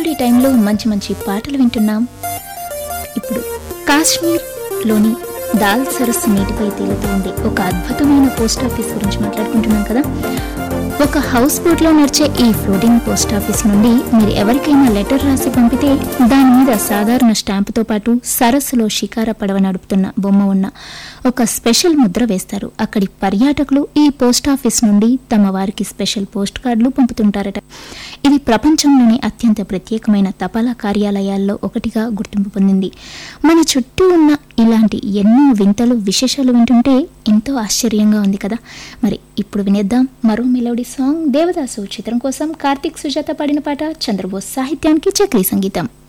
melody టైంలో మంచి మంచి పాటలు వింటున్నాం ఇప్పుడు కాశ్మీర్లోని దాల్ సరస్సు నీటిపై తేలుతూ ఉండే ఒక అద్భుతమైన పోస్ట్ ఆఫీస్ గురించి మాట్లాడుకుంటున్నాం కదా ఒక హౌస్ బోట్లో నడిచే ఈ ఫ్లోటింగ్ పోస్ట్ ఆఫీస్ నుండి మీరు ఎవరికైనా లెటర్ రాసి పంపితే దాని మీద సాధారణ స్టాంపుతో పాటు సరస్సులో షికార పడవ నడుపుతున్న బొమ్మ ఉన్న ఒక స్పెషల్ ముద్ర వేస్తారు అక్కడి పర్యాటకులు ఈ పోస్ట్ ఆఫీస్ నుండి తమ వారికి స్పెషల్ పోస్ట్ కార్డులు పంపుతుంటారట ఇది ప్రపంచంలోని అత్యంత ప్రత్యేకమైన తపాలా కార్యాలయాల్లో ఒకటిగా గుర్తింపు పొందింది మన చుట్టూ ఉన్న ఇలాంటి ఎన్నో వింతలు విశేషాలు వింటుంటే ఎంతో ఆశ్చర్యంగా ఉంది కదా మరి ఇప్పుడు వినేద్దాం మరో మెలోడీ సాంగ్ దేవదాసు చిత్రం కోసం కార్తీక్ సుజాత పాడిన పాట చంద్రబోస్ సాహిత్యానికి చక్రీ సంగీతం